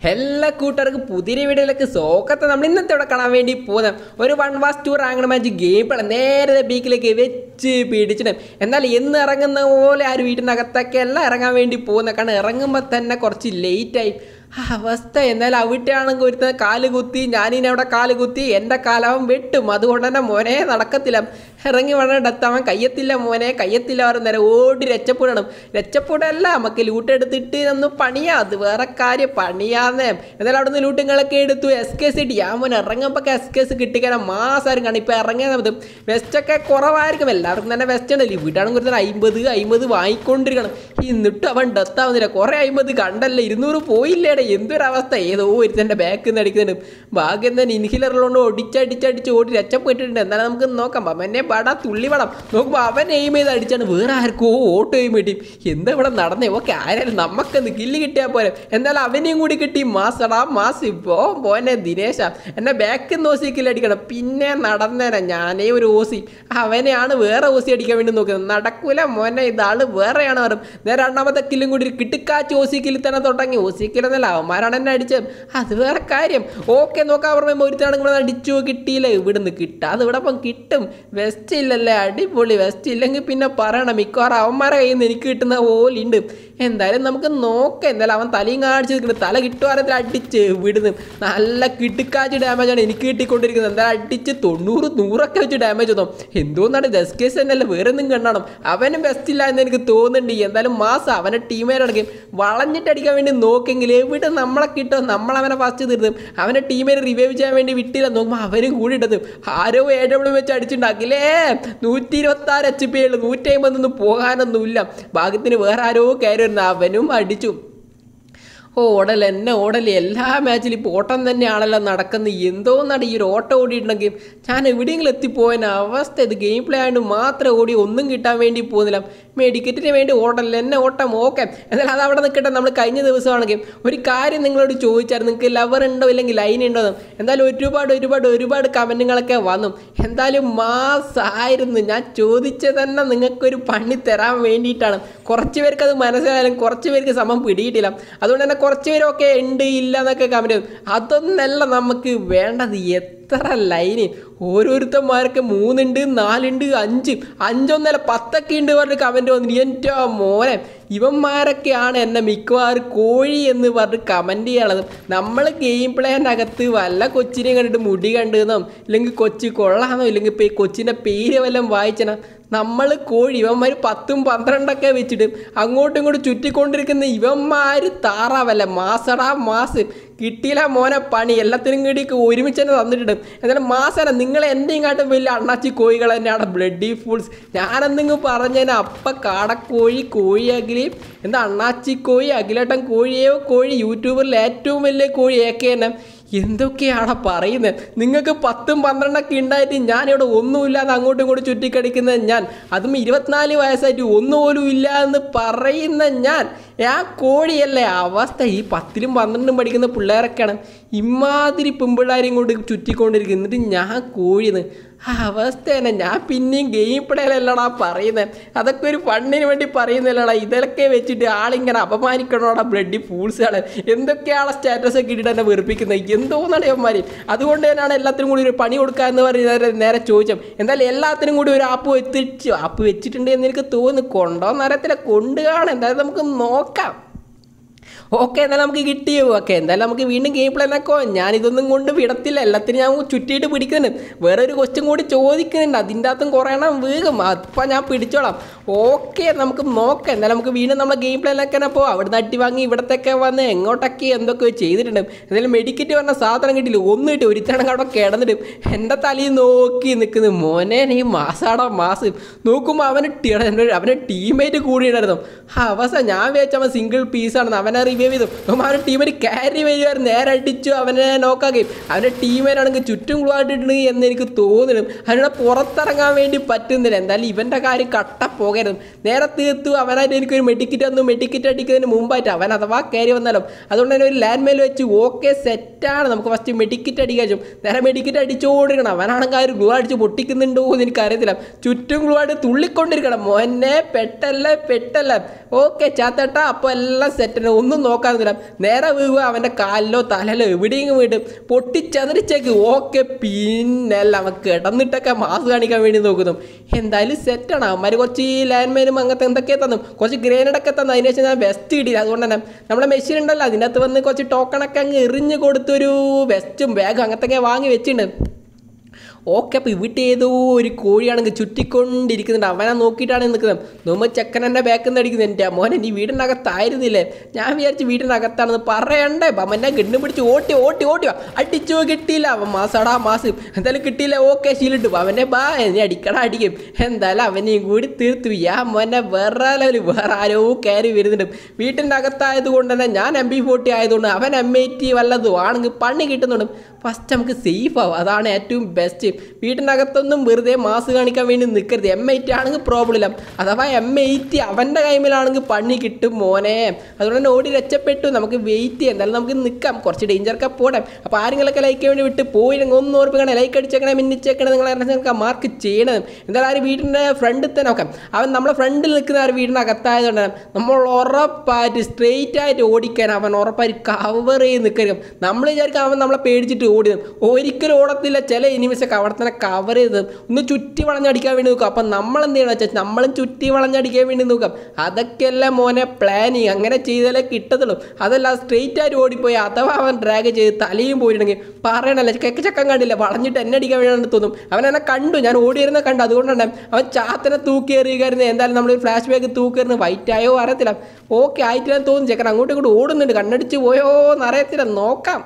എല്ലാ കൂട്ടുകാർക്കും പുതിയ വീഡിയോയിലേക്ക് സോക്കത്തെ നമ്മൾ ഇന്നത്തെ ഇവിടെ കാണാൻ വേണ്ടി പോകുന്ന ഒരു one vs two rank match game play നേരെ ബീക്കിലേക്ക് വെച്ച് പിടിച്ചിട്ട് എന്നാൽ എന്ന് ഇറങ്ങുന്ന പോലെ ആ ഒരു വീട്ടിനകത്തൊക്കെ എല്ലാം ഇറങ്ങാൻ വേണ്ടി പോകുന്ന കാരണം ഇറങ്ങുമ്പോൾ തന്നെ കുറച്ച് ലേറ്റായി ആ അവസ്ഥ എന്നാൽ അവിടെയാണെങ്കിൽ ഒരുത്ത കാല് കുത്തി ഞാനിനി അവിടെ കാല് കുത്തി എൻ്റെ കാലവൻ വെട്ടും അതുകൊണ്ട് തന്നെ മോനെ നടക്കത്തില്ല ഇറങ്ങി വേണം എത്താൻ കയ്യത്തില്ല മോനെ കയ്യത്തില്ല പറഞ്ഞ നേരം ഓടി രച്ചപ്പെടണം രച്ചപ്പെടല്ല നമുക്ക് ലൂട്ട് എടുത്തിട്ട് ഒന്ന് പണിയാ അത് വേറെ കാര്യം പണിയാന്നേ എന്നാലും അവിടെ നിന്ന് ലൂട്ടുകളൊക്കെ എടുത്തു എസ് കെ സി ടി ആ മോനെ ഇറങ്ങുമ്പോൾ എസ് കെ എസ് കിട്ടിക്കാൻ മാസമായിരിക്കും കാരണം ഇപ്പോൾ ഇറങ്ങിയത് വെസ്റ്റൊക്കെ കുറവായിരിക്കും എല്ലാവർക്കും തന്നെ വെസ്റ്റ് ഉണ്ടല്ലോ ഇവിടാണെങ്കിൽ ഒരു അമ്പത് അമ്പത് വാങ്ങിക്കൊണ്ടിരിക്കണം എന്നിട്ടും അവൻ ഡെത്താവുന്നില്ല കുറേ അമ്പത് കണ്ടല്ലേ ഇരുന്നൂറ് പോയില്ലേടെ എന്തൊരവസ്ഥ ഏതോ ഒരുത്തൻ്റെ ബാക്കിൽ നിന്ന് അടിക്കുന്നുണ്ട് ഭാഗ്യം തന്നെ ഇൻഹിലറിലോണ്ട് ഒടിച്ചടിച്ചടിച്ച് ഓടി രക്ഷപ്പെട്ടിട്ടുണ്ട് എന്നാലും നമുക്ക് നോക്കാം അവനെ പടാ തുള്ളി പടം നോക്കുമ്പോൾ അവൻ എയിം ചെയ്ത് അടിച്ചാണ് വേറെ ആർക്കോ ഓട്ടോ എയിം കിട്ടി എന്താ ഇവിടെ നടന്നേ ഓക്കെ ആരായാലും നമുക്കൊന്ന് കില്ല് കിട്ടിയാൽ പോലെ എന്നാലും അവനെയും കൂടി കിട്ടി മാസടാ മാസ് പോ പോനെ ദിനേശ എന്നെ ബാക്കിൽ നിന്ന് ഓസി കില്ല് അടിക്കണം പിന്നെ നടന്നേനെ ഞാനേ ഒരു ഓസി അവനെയാണ് വേറെ ഓസി അടിക്കാൻ വേണ്ടി നോക്കുന്നത് നടക്കൂല മോനെ ഇതാള് വേറെയാണ് പറയും നേരെ രണ്ടാമത്തെ കില്ലും കൂടി കിട്ടിക്കാച്ച് ഓസി കില്ലിൽ തന്നെ തുടങ്ങി ഓസി കില്ലെന്നല്ല അവന്മാരാണ് എന്നെ അടിച്ചത് അത് വേറെ കാര്യം ഓക്കെ നോക്കാൻ പറയുമ്പോൾ ഒരുത്താണെങ്കിൽ ഇവിടെ അടിച്ചു കിട്ടിയില്ല ഇവിടുന്ന് കിട്ടാതെ ഇവിടെ അപ്പം കിട്ടും വെസ്റ്റ് ഇല്ലല്ലേ അടിപൊളി വെസ്റ്റ് ഇല്ലെങ്കിൽ പിന്നെ പറയണം മിക്കവാറും അവന്മാരെ കയ്യിൽ നിന്ന് എനിക്ക് കിട്ടുന്ന പോലുണ്ട് എന്തായാലും നമുക്ക് നോക്കാം എന്തായാലും അവൻ തലയും കാണിച്ച് നിൽക്കുന്നത് തല കിട്ടുവാരത്തിൽ അടിച്ച് വിടുന്നു നല്ല കിട്ടിക്കാച്ച് ഡാമേജാണ് എനിക്ക് കിട്ടിക്കൊണ്ടിരിക്കുന്നത് എന്തായാലും അടിച്ച് തൊണ്ണൂറ് നൂറൊക്കെ വെച്ച് ഡാമേജ് ഒന്നും എന്തോന്നാണ് ഡെസ് കേസ് തന്നെയല്ല വേറെ ഒന്നും കണ്ടണം അവനും ബെസ്റ്റ് ഇല്ല എന്ന് എനിക്ക് തോന്നുന്നുണ്ട് എന്തായാലും മാസം അവനെ ടീമേരടക്കും വളഞ്ഞിട്ട് അടിക്കാൻ വേണ്ടി നോക്കെങ്കിൽ എവിടെ നമ്മളെ കിട്ടും നമ്മളവനെ ഫസ്റ്റ് തീർത്തും അവനെ ടീമിനെ റിവൈവ് ചെയ്യാൻ വേണ്ടി വിട്ടില്ല നോക്കുമ്പോൾ അവനും കൂടി ഇട്ടത് ആരോ എ ഡബ്ല്യു വെച്ച് അടിച്ചിട്ടുണ്ടാക്കില്ലേ നൂറ്റി ഇരുപത്തി ആറ് എച്ച് പി ഉള്ളു നൂറ്റി അമ്പതൊന്നും പോകാനൊന്നുമില്ല ഭാഗ്യത്തിന് വേറെ ആരോ കയറി വരുന്ന അവനും അടിച്ചു ഓ ഓടൽ എന്നെ ഓടൽ എല്ലാ മാച്ചിലും ഇപ്പോൾ ഓട്ടം തന്നെയാണല്ലോ നടക്കുന്നത് എന്തോന്നാണ് ഈ ഒരു ഓട്ടം ഓടിയിട്ടുണ്ടെങ്കിൽ ഞാൻ എവിടെയെങ്കിലും എത്തിപ്പോയതിന് അവസ്ഥ ഇത് ഗെയിം പ്ലേ ആയതുകൊണ്ട് മാത്രം ഓടി ഒന്നും കിട്ടാൻ വേണ്ടി പോകുന്നില്ല മെഡിക്കറ്റിന് വേണ്ടി ഓടല്ല എന്നെ ഓട്ടം ഓക്കെ എന്നാൽ അത് അവിടെ നിൽക്കട്ടെ നമ്മൾ കഴിഞ്ഞ ദിവസമാണെങ്കിൽ ഒരു കാര്യം നിങ്ങളോട് ചോദിച്ചായിരുന്നു നിങ്ങൾക്ക് ലവർ ഉണ്ടോ ഇല്ലെങ്കിൽ ലൈൻ ഉണ്ടോ എന്ന് എന്തായാലും ഒരുപാട് ഒരുപാട് ഒരുപാട് കമൻറ്റുകളൊക്കെ വന്നു എന്തായാലും മാസമായിരുന്നു ഞാൻ ചോദിച്ചത് തന്നെ നിങ്ങൾക്കൊരു പണി തരാൻ വേണ്ടിയിട്ടാണ് കുറച്ച് പേർക്ക് അത് മനസ്സിലായാലും കുറച്ച് പേർക്ക് സമം പിടിയിട്ടില്ല അതുകൊണ്ട് തന്നെ കുറച്ച് പേരൊക്കെ ഉണ്ട് ഇല്ല എന്നൊക്കെ കമൻറ്റ് അതൊന്നല്ല നമുക്ക് വേണ്ടത് എത്ര ലൈന് ഓരോരുത്തന്മാർക്ക് മൂന്നുണ്ട് നാലുണ്ട് അഞ്ച് അഞ്ചൊന്നല്ല പത്തൊക്കെ ഉണ്ട് പറഞ്ഞ് കമൻറ്റ് വന്നിട്ട് എൻ്റെ മോനെ ഇവന്മാരൊക്കെയാണ് എന്നെ മിക്കവാറും കോഴി എന്ന് പറഞ്ഞ് കമൻറ്റ് ചെയ്യാനുള്ളത് നമ്മൾ ഗെയിം പ്ലേനകത്ത് വല്ല കൊച്ചിനെ കണ്ടിട്ട് മുടി കണ്ടെന്നോ ഇല്ലെങ്കിൽ കൊച്ചി കൊള്ളാന്നോ ഇല്ലെങ്കിൽ ഇപ്പോൾ ഈ കൊച്ചിൻ്റെ പേര് വല്ലതും വായിച്ചന നമ്മൾ കോഴി ഇവന്മാർ പത്തും പന്ത്രണ്ടൊക്കെ വെച്ചിട്ട് അങ്ങോട്ടും ഇങ്ങോട്ടും ചുറ്റിക്കൊണ്ടിരിക്കുന്ന ഇവന്മാർ താറാവല്ല മാസടാ മാസ് കിട്ടിയില്ല മോനെ പണി എല്ലാത്തിനും കൂടി ഒരുമിച്ച് തന്നെ തന്നിട്ടുണ്ട് എന്നാലും മാസന നിങ്ങൾ എൻ്റെയും കാട്ടും വലിയ അണ്ണാച്ചി കോഴികൾ തന്നെയാണ് ബ്ലഡി ഫുൾസ് ഞാനെന്തെങ്കിലും പറഞ്ഞതിന് അപ്പം കാടക്കോഴി കോഴി അഖിലി എന്താ അണ്ണാച്ചി കോഴി അഖിലേട്ടൻ കോഴിയോ കോഴി യൂട്യൂബറിൽ ഏറ്റവും വലിയ കോഴി ഏക്കെ തന്നെ എന്തൊക്കെയാണ് പറയുന്നത് നിങ്ങൾക്ക് പത്തും പന്ത്രണ്ടൊക്കെ ഉണ്ടായിട്ട് ഞാനിവിടെ ഒന്നുമില്ലാതെ അങ്ങോട്ടും ഇങ്ങോട്ടും ചുറ്റിക്കടിക്കുന്നത് ഞാൻ അതും ഇരുപത്തിനാല് വയസ്സായിട്ട് ഒന്നുപോലും ഇല്ല എന്ന് പറയുന്ന ഞാൻ ആ കോഴിയല്ലേ അവസ്ഥ ഈ പത്തിലും പന്ത്രണ്ടും പഠിക്കുന്ന പിള്ളേരൊക്കെയാണ് ഇമാതിരി പെമ്പിള്ളാരെയും കൊണ്ട് ചുറ്റിക്കൊണ്ടിരിക്കുന്നത് എന്നിട്ട് ഞാൻ കോഴിന്ന് ആ അവസ്ഥ തന്നെ ഞാൻ പിന്നെയും ഗെയിം പ്ലേയിലല്ലടാ പറയുന്നത് അതൊക്കെ ഒരു ഫണ്ടിന് വേണ്ടി പറയുന്നില്ലടാ ഇതൊക്കെ വെച്ചിട്ട് ആളിങ്ങനെ അപമാനിക്കണോടാ ബ്ലഡി ഫൂൾസുകളെ എന്തൊക്കെയാണ് സ്റ്റാറ്റസ് ഒക്കെ ഇട്ടിട്ട് എന്നെ വെറുപ്പിക്കുന്നത് എന്തോന്നാണ് ഇവന്മാർ അതുകൊണ്ട് തന്നെയാണ് എല്ലാത്തിനും കൂടി ഒരു പണി കൊടുക്കുക എന്ന് പറഞ്ഞ് നേരെ നേരെ ചോദിച്ചത് എന്തായാലും എല്ലാത്തിനും കൂടി ഒരു ആപ്പ് വെച്ചിട്ട് ആപ്പ് വെച്ചിട്ടുണ്ട് എന്ന് എനിക്ക് തോന്നുന്നു കൊണ്ടോന്ന് അറിയത്തില്ല കൊണ്ടുകാണ് എന്തായാലും നമുക്ക് നോക്കാം ഓക്കെ എന്നാൽ നമുക്ക് കിട്ടിയോ ഓക്കെ എന്തായാലും നമുക്ക് വീണ്ടും ഗെയിം പ്ലാനൊക്കെ ഞാനിതൊന്നും കൊണ്ട് വിടത്തില്ല എല്ലാത്തിനും ഞാൻ ചുറ്റിയിട്ട് പിടിക്കുന്നുണ്ട് വേറെ ഒരു ക്വസ്റ്റ്യൻ കൂടി ചോദിക്കുന്നുണ്ട് അതിൻ്റെ അകത്തും കുറേ എണ്ണം വീകും അപ്പം ഞാൻ പിടിച്ചോളാം ഓക്കെ നമുക്ക് നോക്കാം എന്നാലും നമുക്ക് വീണ്ടും നമ്മളെ ഗെയിം പ്ലാനൊക്കെ തന്നെ പോവാം അവിടെ അട്ടി വാങ്ങി ഇവിടത്തൊക്കെ വന്ന് എങ്ങോട്ടൊക്കെ എന്തൊക്കെ ചെയ്തിട്ടുണ്ട് എന്തായാലും മെഡിക്കറ്റ് പറഞ്ഞ സാധനം കിട്ടിയില്ല ഒന്നും കിട്ടി ഒരുത്തണം അവിടെ കിടന്നിട്ട് എൻ്റെ തലയിൽ നോക്കി നിൽക്കുന്നു മോനെ നീ മാസാടോ മാസ് നോക്കുമ്പോൾ അവന് ടി- അവൻ്റെ ടീമേറ്റ് കൂടിയിട്ടായിരുന്നു ആ അവസാനം ഞാൻ വിചാരിച്ച അവൻ സിംഗിൾ പീസാണെന്ന് അവനെ റിവ്യൂ ചെയ്തു അപ്പം അവൻ്റെ ടീമിന് ക്യാരി വരുമായിരുന്നു നേരെ അടിച്ചു അവനെ നോക്കാക്കുകയും അവൻ്റെ ടീമേനാണെങ്കിൽ ചുറ്റും കുളമായിട്ടുണ്ട് എന്ന് എനിക്ക് തോന്നുന്നു അവനെ പുറത്തിറങ്ങാൻ വേണ്ടി പറ്റുന്നില്ല എന്തായാലും ഇവൻ്റെ കാര്യം കട്ട പോകരുത് നേരെ തീർത്തു അവനായിട്ട് എനിക്കൊരു മെഡിക്കറ്റ് തന്നു മെഡിക്കറ്റ് അടിക്കുന്നതിന് മുമ്പായിട്ട് അവൻ അഥവാ കയറി വന്നാലോ അതുകൊണ്ട് തന്നെ ഒരു ലാൻഡ് മെയിൽ വെച്ച് ഓക്കെ സെറ്റാണ് നമുക്ക് ഫസ്റ്റ് മെഡിക്കറ്റ് അടിക്കാൻ പറ്റും നേരെ മെഡിക്കറ്റ് അടിച്ചുകൊണ്ടിരിക്കണം അവനാണെങ്കിൽ ആ ഒരു ഗ്ലൂ അടിച്ച് പൊട്ടിക്കുന്നുണ്ടോ എന്ന് എനിക്കറിയത്തില്ല ചുറ്റും ഗ്ലൂ ആയിട്ട് തുള്ളിക്കൊണ്ടിരിക്കണം മോനെ പെട്ടല്ല പെട്ടല്ല ഓക്കെ ചാത്തേട്ട അപ്പോൾ എല്ലാം സെറ്റാണ് ഒന്നും നോക്കാന്നില്ല നേരെ വീഴുക അവൻ്റെ കാലിലോ തലയിലോ എവിടെയെങ്കിലും വീട്ട് പൊട്ടിച്ചതറിച്ചേക്ക് ഓക്കെ പിന്നല്ല അവൻ കിടന്നിട്ടൊക്കെ മാസ് കാണിക്കാൻ വേണ്ടി നോക്കുന്നു എന്തായാലും സെറ്റാണ് അവന്മാർ കുറച്ച് ലാൻഡ്മൈനും അങ്ങനത്തെ എന്തൊക്കെ തന്നു കുറച്ച് ഗ്രേനഡൊക്കെ തന്നു അതിന് ശേഷം ഞാൻ വെസ്റ്റ് കിട്ടിയില്ല അതുകൊണ്ട് തന്നെ നമ്മളെ മെഷീൻ ഉണ്ടല്ലോ അതിനകത്ത് വന്ന് കുറച്ച് ടോക്കണൊക്കെ അങ്ങ് എറിഞ്ഞ് കൊടുത്തൊരു വെസ്റ്റും ബാഗും അങ്ങനത്തെ വാങ്ങി വെച്ചിട്ടുണ്ട് ഓക്കെ അപ്പോൾ ഇവിടെ ഏതോ ഒരു കോഴിയാണെങ്കിൽ ചുറ്റിക്കൊണ്ടിരിക്കുന്നുണ്ട് അവനെ നോക്കിയിട്ടാണ് നിൽക്കുന്നത് നോമ്പ് ചെക്കൻ എൻ്റെ ബാക്കിൽ നിന്ന് അടിക്കുന്നത് എൻ്റെ മോനെ നീ വീടിനകത്തായിരുന്നില്ലേ ഞാൻ വിചാരിച്ച് വീടിനകത്താണെന്ന് പറയണ്ടേ അവനെ ഗണ്ണ് പിടിച്ച് ഓട്ടി ഓട്ടി ഓട്ടി വാ. അടിച്ചോ കിട്ടിയില്ല അവൻ മാസടാ മാസ് എന്തായാലും കിട്ടിയില്ല ഓക്കെ ശീലിട്ടു അവനെ ബാ നീ അടിക്കടാ അടിക്കും എന്തായാലും അവനെയും കൂടി തീർത്തു യാ മോനെ വേറെ ലെവല് വേറെ ആരോ കയറി വരുന്നുണ്ട് വീട്ടിൻ്റെ അകത്തായത് കൊണ്ട് തന്നെ ഞാൻ എം ബി ഫോർട്ടി ആയതുകൊണ്ട് അവൻ എം ഐ ടി വല്ലതും ആണെങ്കിൽ പണി കിട്ടുന്നുണ്ട് ഫസ്റ്റ് നമുക്ക് സേഫ് ആവും അതാണ് ഏറ്റവും ബെസ്റ്റ് വീട്ടിനകത്തൊന്നും വെറുതെ മാസ് കാണിക്കാൻ വേണ്ടി നിൽക്കരുത് എം ഐ ടി ആണെങ്കിൽ പ്രോബ്ലം ഇല്ല അഥവാ എം ഐ ടി അവൻ്റെ കൈമിലാണെങ്കിൽ പണി കിട്ടും മോനെ അതുകൊണ്ട് തന്നെ ഓടി രക്ഷപ്പെട്ടു നമുക്ക് വെയിറ്റ് ചെയ്യാം എന്തായാലും നമുക്ക് നിൽക്കാം കുറച്ച് ഡേഞ്ചറൊക്കെ പോടാം അപ്പോൾ ആരെങ്കിലൊക്കെ ലൈക്ക് വേണ്ടി വിട്ട് പോയില്ലെങ്കിൽ ഒന്ന് ഓർപ്പിക്കണേ ലൈക്ക് അടിച്ചേക്കണേ മിന്നിച്ചേക്കണേ നിങ്ങൾ നിങ്ങൾക്ക് മാർക്ക് ചെയ്യണം എന്തായാലും ആ ഒരു വീടിൻ്റെ ഫ്രണ്ടിൽ തന്നെ നോക്കാം അവൻ നമ്മളെ ഫ്രണ്ടിൽ നിൽക്കുന്ന ആ ഒരു വീടിനകത്തായതുകൊണ്ട് നമ്മൾ ഉറപ്പായിട്ട് സ്ട്രെയിറ്റ് ആയിട്ട് ഓടിക്കാൻ അവൻ ഉറപ്പായിട്ട് കവർ ചെയ്ത് നിൽക്കരുത് നമ്മൾ വിചാരിക്കും അവൻ നമ്മളെ പേടിച്ചിട്ട് ഓടിയത് ഒരിക്കലും ഓടത്തില്ല ചില ഇനിമിസൊക്കെ അവിടെ തന്നെ കവർ ചെയ്ത് ഒന്ന് ചുറ്റി വളഞ്ഞടിക്കാൻ വേണ്ടി നോക്കാം അപ്പം നമ്മൾ എന്ത് ചെയ്യണം വെച്ചാൽ നമ്മളും ചുറ്റി വളഞ്ഞടിക്കാൻ വേണ്ടി നോക്കാം അതൊക്കെയല്ല മോനെ പ്ലാനിങ് അങ്ങനെ ചെയ്താലേ കിട്ടത്തുള്ളൂ അതല്ല സ്ട്രെയിറ്റ് ആയിട്ട് ഓടിപ്പോയി അഥവാ അവൻ ഡ്രാഗ് ചെയ്ത് തലയും പോയിട്ടുണ്ടെങ്കിൽ പറയണല്ലേ കെക്ക ചക്കം കണ്ടില്ല വളഞ്ഞിട്ട് എന്നെ അടിക്കാൻ വേണ്ടി തോന്നും അവൻ എന്നെ കണ്ടു ഞാൻ ഓടിയിരുന്ന കണ്ടു അതുകൊണ്ടാണ് അവൻ ചാത്തനെ തൂക്കി എറിയുകയായിരുന്നു എന്തായാലും നമ്മൾ ഫ്ലാഷ് ബാക്ക് തൂക്കിയിരുന്ന് വൈറ്റ് ആയോ അറിയത്തില്ല ഓക്കെ ആയിട്ടില്ല തോന്നുന്നു ചെക്കൻ അങ്ങോട്ടും ഇങ്ങോട്ടും ഓടുന്നുണ്ട് കണ്ണടിച്ച് പോയോ എന്ന് അറിയത്തില്ല നോക്കാം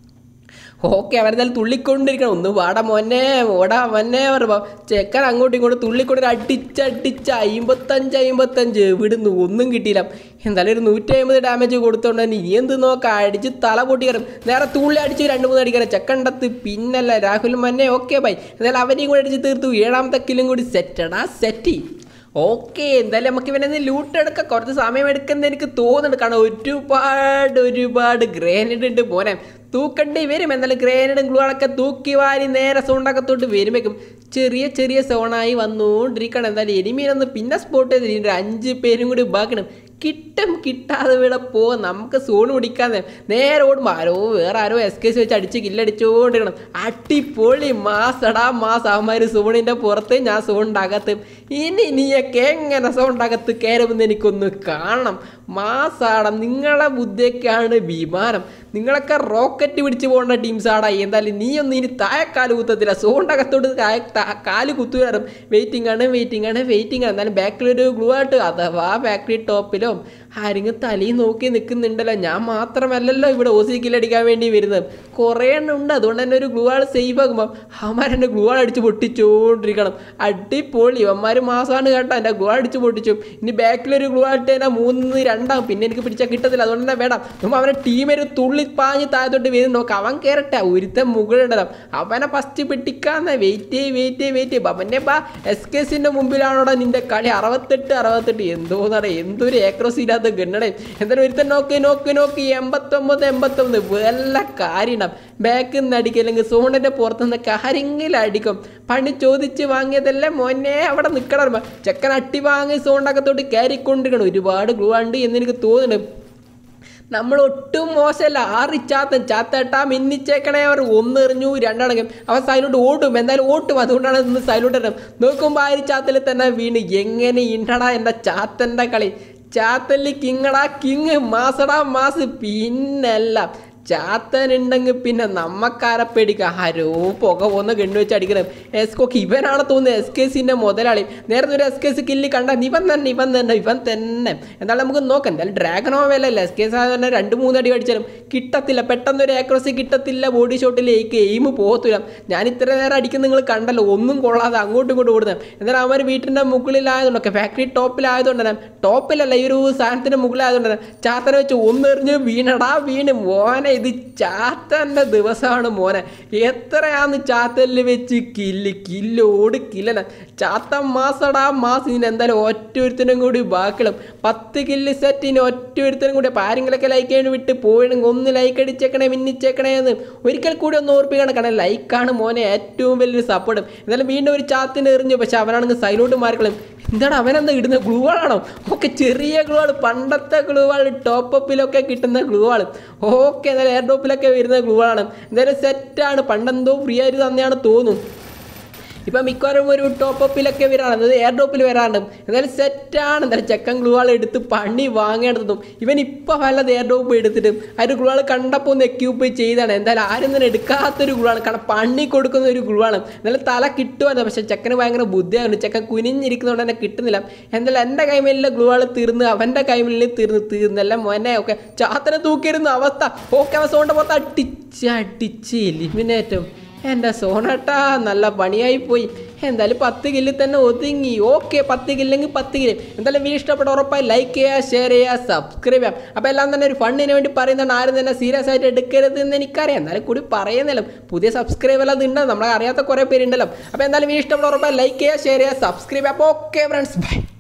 ഓക്കെ അവരെന്തായാലും തുള്ളിക്കൊണ്ടിരിക്കണം ഒന്ന് വാടാ മോനെ ഓടാ മോനെ പറയുമ്പോൾ ചെക്കൻ അങ്ങോട്ടും ഇങ്ങോട്ടും തുള്ളിക്കൊണ്ട് അടിച്ചടിച്ച് അമ്പത്തഞ്ച് അമ്പത്തഞ്ച് വിടുന്നു ഒന്നും കിട്ടിയില്ല എന്തായാലും ഒരു നൂറ്റി അമ്പത് ഡാമേജ് കൊടുത്തോണ്ട് തന്നെ ഇനി എന്ത് നോക്കാം അടിച്ച് തല പൊട്ടി കയറും നേരെ തുള്ളി അടിച്ച് രണ്ട് മൂന്ന് അടിക്കാറ് ചെക്കണ്ടത്ത് പിന്നല്ല രാഹുൽ മന്നെ ഓക്കെ ബൈ എന്തായാലും അവരെയും കൂടി അടിച്ച് തീർത്തു ഏഴാമത്തെ കില്ലും കൂടി സെറ്റടാ സെറ്റി ഓക്കെ എന്തായാലും നമുക്ക് ഇവനെ ലൂട്ട് എടുക്കാം കുറച്ച് സമയം എടുക്കുന്ന എനിക്ക് തോന്നുന്നുണ്ട് കാരണം ഒരുപാട് ഒരുപാട് ഗ്രേനഡ് ഉണ്ട് മോനെ തൂക്കണ്ടി വരും എന്നാലും ഗ്രേനഡും ഗ്ലൂകളൊക്കെ തൂക്കി വാരി നേരെ സൗണ്ടകത്തോട്ട് വരുമ്പോഴേക്കും ചെറിയ ചെറിയ സോണായി വന്നുകൊണ്ടിരിക്കണം എന്തായാലും എനിമീനൊന്ന് പിന്നെ സ്പോട്ട് ചെയ്തിട്ട് അഞ്ച് പേരും കൂടി ബാക്കണം കിട്ടും കിട്ടാതെ ഇവിടെ പോകും നമുക്ക് സോൺ പിടിക്കാതെ നേരെ ഓടുമ്പോൾ ആരോ വേറെ ആരോ എസ് കെ സി വെച്ച് അടിച്ച് കില്ലടിച്ചുകൊണ്ടിരിക്കണം അടിപൊളി മാസടാ മാസ് അവന്മാർ സോണിൻ്റെ പുറത്ത് ഞാൻ സോണിൻ്റെ അകത്ത് ഇനി നീയൊക്കെ എങ്ങനെ സോണിൻ്റെ അകത്ത് കയറുമെന്ന് എനിക്കൊന്ന് കാണണം മാസാടാ നിങ്ങളെ ബുദ്ധിയൊക്കെയാണ് വിമാനം നിങ്ങളൊക്കെ റോക്കറ്റ് പിടിച്ച് പോകേണ്ട ടീംസാടാ എന്തായാലും നീ ഒന്നും ഇനി താഴെക്കാല് കുത്തത്തില്ല സോണിൻ്റെ അകത്തോട്ട് താഴെ താ- കാല് കുത്തുകയാറും വെയിറ്റിംഗ് ആണ് വെയിറ്റിംഗ് ആണ് വെയിറ്റിംഗ് ആണ് എന്നാലും ബാക്കിലൊരു ഗ്ലൂ ആയിട്ട് അഥവാ ഫാക്ടറി ടോപ്പിലോ ആരെങ്കിലും തലയിൽ നോക്കി നിൽക്കുന്നുണ്ടല്ലോ ഞാൻ മാത്രമല്ലല്ലോ ഇവിടെ ഓസിക്കിലടിക്കാൻ വേണ്ടി വരുന്നത് കുറേ എണ്ണം ഉണ്ട് അതുകൊണ്ട് തന്നെ ഒരു ഗ്ലൂ ആൾ സേഫ് ആകുമ്പോൾ അവന്മാർ എൻ്റെ ഗ്ലൂ ആൾ അടിച്ച് പൊട്ടിച്ചുകൊണ്ടിരിക്കണം അടിപൊളി അവന്മാർ മാസമാണ് കേട്ടോ എൻ്റെ ഗ്ലൂ അടിച്ച് പൊട്ടിച്ചു ഇനി ബാക്കിലൊരു ഗ്ലൂ ആയിട്ട് തന്നെ മൂന്ന് രണ്ടാവും പിന്നെ എനിക്ക് പിടിച്ചാൽ കിട്ടത്തില്ല അതുകൊണ്ട് തന്നെ വേണം നമ്മൾ അവനെ ടീമൊരു തുള്ളി പാഞ്ഞ് താഴത്തോട്ട് വരുന്നു നോക്കാം അവൻ കയറട്ടെ ഒരുത്തൻ മുകളിലുണ്ടല്ലോ അവനെ ഫസ്റ്റ് പിടിക്കാന്ന് വെയിറ്റ് ചെയ്യ് വെയിറ്റ് ചെയ്യ് വെയിറ്റ് ചെയ്യും അവനെ ബാ എസ് കെ സിൻ്റെ മുമ്പിലാണോടാ നിന്റെ കളി അറുപത്തെട്ട് അറുപത്തെട്ട് എന്തോന്നടേ എന്തൊരു ഏക്രോസ് ഇല്ലാത്ത ഗണ്ണടേ എന്തായാലും ഒരുത്തൻ നോക്കി നോക്കി നോക്കി എൺപത്തൊമ്പത് എൺപത്തൊമ്പത് വല്ല കാര്യം ഉണ്ടാവും ബാക്കിൽ നിന്ന് അടിക്കും അല്ലെങ്കിൽ സോണിൻ്റെ പുറത്തുനിന്ന് ആരെങ്കിലും അടിക്കും പണി ചോദിച്ച് വാങ്ങിയതല്ലേ മോനെ അവിടെ നിൽക്കണം ചെക്കൻ അട്ടി വാങ്ങി സോണിൻ്റെ അകത്തോട്ട് കയറിക്കൊണ്ടിരിക്കണം ഒരുപാട് ഗ്ലൂ ഉണ്ട് എന്ന് എനിക്ക് തോന്നുന്നുണ്ട് നമ്മൾ ഒട്ടും മോശമല്ല ആറി ചാത്തൻ ചാത്തേട്ടാ മിന്നിച്ചേക്കണേ അവർ ഒന്ന് എറിഞ്ഞു രണ്ടടങ്ങും അവൻ സൈലോട്ട് ഓടും എന്തായാലും ഓട്ടും അതുകൊണ്ടാണ് ഇന്ന് സൈലോട്ട് ഇടുന്നത് നോക്കുമ്പോൾ ആരി ചാത്തൽ തന്നെ വീണ് എങ്ങനെ ഇണ്ടടാ എൻ്റെ ചാത്തൻ്റെ കളി ചാത്തല്ലി കിങ്ങടാ കിങ് മാസടാ മാസ് പിന്നല്ല ചാത്തൻ ഉണ്ടെങ്കിൽ പിന്നെ നമ്മക്കാരെ പേടിക്കുക ആരോ പുക പോന്ന ഗണ്ണു വെച്ച് അടിക്കണം എസ്കോക്ക് ഇവനാണ് തോന്നുന്നത് എസ് കെ സിൻ്റെ മുതലാളി നേരത്തെ ഒരു എസ് കെ സി കില്ല് കണ്ട ഇവൻ തന്നെ ഇവൻ തന്നെ ഇവൻ തന്നെ എന്തായാലും നമുക്ക് നോക്കാം എന്തായാലും ഡ്രാഗനോ വേലല്ല എസ് കെ സി തന്നെ രണ്ട് മൂന്ന് അടി അടിച്ചാലും കിട്ടത്തില്ല പെട്ടെന്ന് ഒരു ആക്രോസി കിട്ടത്തില്ല ബോഡി ഷോട്ടിലേക്ക് എയിം പോകത്തില്ല ഞാൻ ഇത്ര നേരം അടിക്കുന്ന നിങ്ങൾ കണ്ടല്ലോ ഒന്നും കൊള്ളാതെ അങ്ങോട്ടും ഇങ്ങോട്ടും ഓടുന്നത് എന്നാലും അവന്മാർ വീട്ടിൻ്റെ മുകളിലായതുകൊണ്ടൊക്കെ ഫാക്ടറി ടോപ്പിലായതുകൊണ്ട് തന്നെ ടോപ്പിലല്ല ഈ ഒരു സാധനത്തിൻ്റെ മുകളിലായതുകൊണ്ട് തന്നെ ചാത്തനെ വെച്ച് ഒന്നെറിഞ്ഞ് വീണടാ വീണ് മോനെ ഇത് ചാത്തൻ്റെ ദിവസമാണ് മോനെ എത്രയാന്ന് ചാത്തലിൽ വെച്ച് കില്ല് കില്ലോട് കില്ലന ചാത്തൻ മാസടാ മാസം ഇതിന് എന്തായാലും ഒറ്റൊരുത്തനും കൂടി ബാക്കിളും പത്ത് കില്ല് സെറ്റിന് ഒറ്റൊരുത്തനും കൂടി അപ്പോൾ ആരെങ്കിലൊക്കെ ലൈക്ക് ചെയ്ത് വിട്ട് പോയിണെങ്കിൽ ഒന്ന് ലൈക്ക് അടിച്ചേക്കണേ മിന്നിച്ചേക്കണേ എന്ന് ഒരിക്കൽ കൂടി ഒന്ന് ഓർപ്പിക്കണം കാരണം ലൈക്കാണ് മോനെ ഏറ്റവും വലിയൊരു സപ്പോർട്ട് എന്നാലും വീണ്ടും ഒരു ചാത്തിന് എറിഞ്ഞു പക്ഷെ അവനാണെങ്കിൽ സൈലോട്ട് മാറിക്കളും എന്താണ് അവനെന്താ ഇടുന്ന ഗ്ലൂവാളാണോ ഓക്കെ ചെറിയ ഗ്ലൂവാൾ പണ്ടത്തെ ഗ്ലൂവാൾ ടോപ്പ് അപ്പിലൊക്കെ കിട്ടുന്ന ഗ്ലൂവാൾ ഓക്കെ എന്തായാലും എയർ ഡ്രോപ്പിലൊക്കെ വരുന്ന ഗ്ലൂവാളാണ് എന്തായാലും സെറ്റാണ് പണ്ടെന്തോ ഫ്രീ ആയിട്ട് തന്നെയാണ് തോന്നുന്നു ഇപ്പം മിക്കവാറും ഒരു ടോപ്പ് അപ്പിലൊക്കെ വരാണ് അതായത് എയർ ഡ്രോപ്പിൽ വരാറുണ്ട് എന്തായാലും സെറ്റാണ് എന്തായാലും ചെക്കൻ ഗ്ലൂവാൾ എടുത്ത് പണി വാങ്ങേണ്ടതും ഇവൻ ഇപ്പം വല്ലത് എയർ ഡ്രോപ്പ് എടുത്തിട്ട് ആ ഒരു ഗ്ലൂവാൾ കണ്ടപ്പോൾ ഒന്ന് എക്യൂപ്പ് ചെയ്താണ് എന്തായാലും ആരും തന്നെ എടുക്കാത്തൊരു ഗ്ലൂവാണ് കാരണം പണി കൊടുക്കുന്ന ഒരു ഗ്ലൂവാണ് എന്തായാലും തല കിട്ടുമായിരുന്നു പക്ഷേ ചെക്കന് ഭയങ്കര ബുദ്ധിയായിരുന്നു ചെക്കൻ കുനിഞ്ഞിരിക്കുന്നതുകൊണ്ട് തന്നെ കിട്ടുന്നില്ല എന്തായാലും എൻ്റെ കൈമേലിലെ ഗ്ലൂവാൾ തീർന്ന് അവൻ്റെ കൈമേലിൽ തീർന്ന് തീർന്നല്ല മോനെ ഒക്കെ ചാത്തനെ തൂക്കിയിരുന്ന അവസ്ഥ ഓക്കെ അവൻ സോണ്ട പുറത്ത് അടിച്ച് അടിച്ച് എലിമിനേറ്റും എൻ്റെ സോണട്ടാ നല്ല പണിയായി പോയി എന്തായാലും പത്ത് കില്ലിൽ തന്നെ ഒതുങ്ങി ഓക്കെ പത്ത് കില്ലെങ്കിൽ പത്ത് കില്ല് എന്തായാലും വീഡിയോ ഇഷ്ടപ്പെട്ട ഉറപ്പായി ലൈക്ക് ചെയ്യുക ഷെയർ ചെയ്യുക സബ്സ്ക്രൈബ് ചെയ്യാം അപ്പോൾ എല്ലാം തന്നെ ഒരു ഫണ്ടിന് വേണ്ടി പറയുന്നതാണ് ആരും തന്നെ സീരിയസ് ആയിട്ട് എടുക്കരുത് എന്ന് എനിക്കറിയാം എന്നാലും കൂടി പറയുന്നില്ല പുതിയ സബ്സ്ക്രൈബ് എല്ലാം ഉണ്ട് നമ്മളെ അറിയാത്ത കുറേ പേരുണ്ടല്ലോ അപ്പോൾ എന്തായാലും വീഡിയോ ഇഷ്ടപ്പെട്ട ഉറപ്പായി ലൈക്ക് ചെയ്യുക ഷെയർ ചെയ്യുക സബ്സ്ക്രൈബ് ചെയ്യുക അപ്പോൾ ഓക്കെ ഫ്രണ്ട്സ് ബൈ